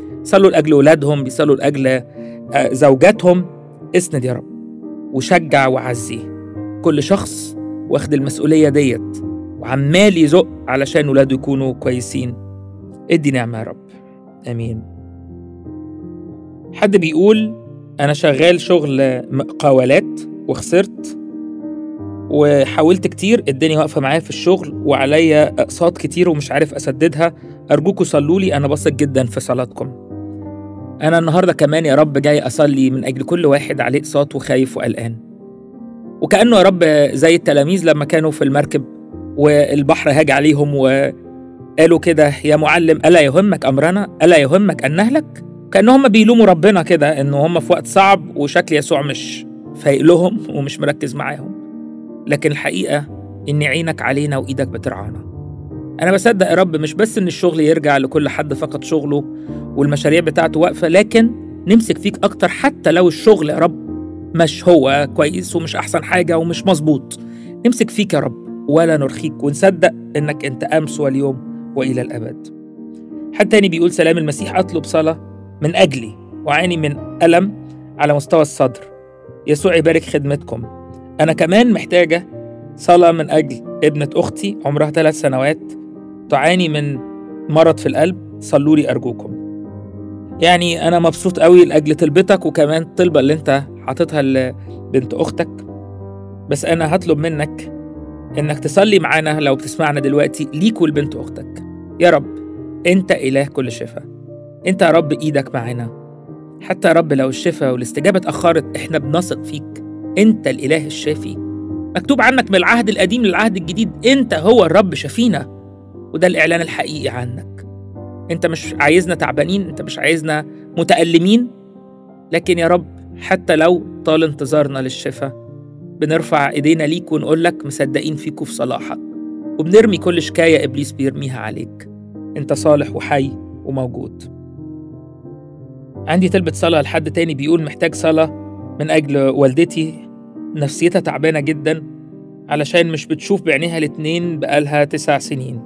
بيصلوا لاجل اولادهم بيصلوا لاجل آه، زوجاتهم اسند يا رب وشجع وعزي كل شخص واخد المسؤوليه ديت وعمال يزق علشان ولاده يكونوا كويسين ادي نعمه يا رب امين حد بيقول انا شغال شغل مقاولات وخسرت وحاولت كتير الدنيا واقفه معايا في الشغل وعليا اقساط كتير ومش عارف اسددها ارجوكوا صلوا لي انا بثق جدا في صلاتكم انا النهارده كمان يا رب جاي اصلي من اجل كل واحد عليه اقساط وخايف وقلقان وكانه يا رب زي التلاميذ لما كانوا في المركب والبحر هاج عليهم وقالوا كده يا معلم الا يهمك امرنا الا يهمك ان نهلك كانهم هم بيلوموا ربنا كده ان هم في وقت صعب وشكل يسوع مش فايق لهم ومش مركز معاهم لكن الحقيقه ان عينك علينا وايدك بترعانا انا بصدق يا رب مش بس ان الشغل يرجع لكل حد فقد شغله والمشاريع بتاعته واقفه لكن نمسك فيك اكتر حتى لو الشغل يا رب مش هو كويس ومش احسن حاجه ومش مظبوط نمسك فيك يا رب ولا نرخيك ونصدق انك انت امس واليوم والى الابد حد تاني بيقول سلام المسيح اطلب صلاه من اجلي واعاني من الم على مستوى الصدر يسوع يبارك خدمتكم انا كمان محتاجه صلاه من اجل ابنه اختي عمرها ثلاث سنوات تعاني من مرض في القلب صلوا لي ارجوكم يعني انا مبسوط قوي لاجل طلبتك وكمان الطلبه اللي انت حاططها لبنت اختك بس انا هطلب منك انك تصلي معانا لو بتسمعنا دلوقتي ليك ولبنت اختك يا رب انت اله كل شفاء انت يا رب ايدك معانا حتى يا رب لو الشفاء والاستجابه اتاخرت احنا بنثق فيك انت الاله الشافي مكتوب عنك من العهد القديم للعهد الجديد انت هو الرب شفينا وده الاعلان الحقيقي عنك انت مش عايزنا تعبانين انت مش عايزنا متألمين لكن يا رب حتى لو طال انتظارنا للشفاء بنرفع ايدينا ليك ونقول لك مصدقين فيك وفي صلاحك وبنرمي كل شكاية إبليس بيرميها عليك أنت صالح وحي وموجود عندي طلبة صلاة لحد تاني بيقول محتاج صلاة من أجل والدتي نفسيتها تعبانة جدا علشان مش بتشوف بعينيها الاتنين بقالها تسع سنين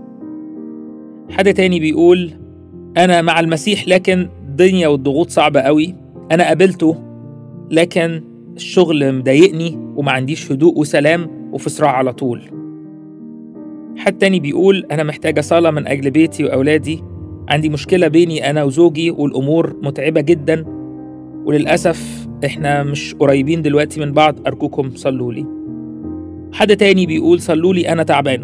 حد تاني بيقول أنا مع المسيح لكن الدنيا والضغوط صعبة قوي أنا قابلته لكن الشغل مضايقني وما عنديش هدوء وسلام وفي صراع على طول حد تاني بيقول أنا محتاجة صلاة من أجل بيتي وأولادي عندي مشكلة بيني أنا وزوجي والأمور متعبة جدا وللأسف إحنا مش قريبين دلوقتي من بعض أرجوكم صلوا لي حد تاني بيقول صلوا لي أنا تعبانة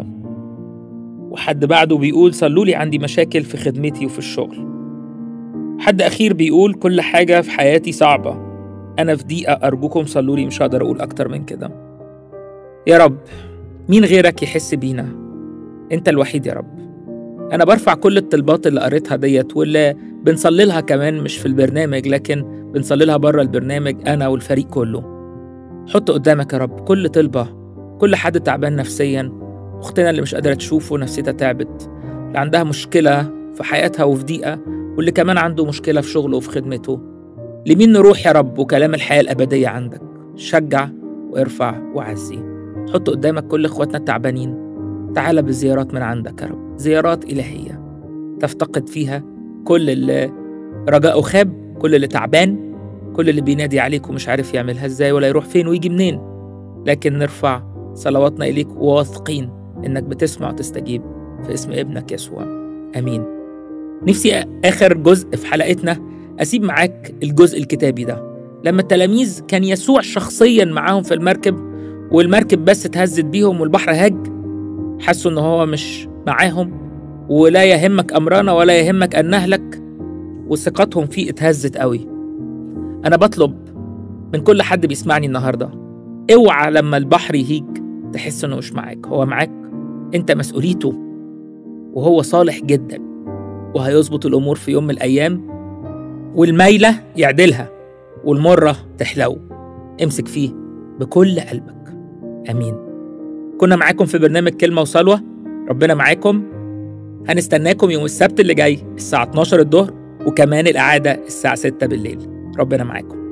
وحد بعده بيقول صلوا لي عندي مشاكل في خدمتي وفي الشغل حد أخير بيقول كل حاجة في حياتي صعبة أنا في ضيقة أرجوكم صلوا لي مش هقدر أقول أكتر من كده يا رب مين غيرك يحس بينا أنت الوحيد يا رب أنا برفع كل الطلبات اللي قريتها ديت واللي بنصلي لها كمان مش في البرنامج لكن بنصلي لها بره البرنامج أنا والفريق كله حط قدامك يا رب كل طلبة كل حد تعبان نفسيا أختنا اللي مش قادرة تشوفه نفسيتها تعبت اللي عندها مشكلة في حياتها وفي ضيقة واللي كمان عنده مشكلة في شغله وفي خدمته لمين نروح يا رب وكلام الحياة الأبدية عندك شجع وارفع وعزي حط قدامك كل إخواتنا التعبانين تعال بزيارات من عندك يا رب زيارات إلهية تفتقد فيها كل اللي رجاءه خاب كل اللي تعبان كل اللي بينادي عليك ومش عارف يعملها ازاي ولا يروح فين ويجي منين لكن نرفع صلواتنا إليك وواثقين إنك بتسمع وتستجيب في اسم ابنك يسوع آمين نفسي آخر جزء في حلقتنا أسيب معاك الجزء الكتابي ده لما التلاميذ كان يسوع شخصيا معاهم في المركب والمركب بس اتهزت بيهم والبحر هاج حسوا ان هو مش معاهم ولا يهمك امرنا ولا يهمك ان نهلك وثقتهم فيه اتهزت قوي انا بطلب من كل حد بيسمعني النهارده اوعى لما البحر يهيج تحس انه مش معاك هو معاك انت مسؤوليته وهو صالح جدا وهيظبط الامور في يوم من الايام والميله يعدلها والمره تحلو امسك فيه بكل قلبك امين كنا معاكم في برنامج كلمه وصلوه ربنا معاكم هنستناكم يوم السبت اللي جاي الساعه 12 الظهر وكمان الاعاده الساعه 6 بالليل ربنا معاكم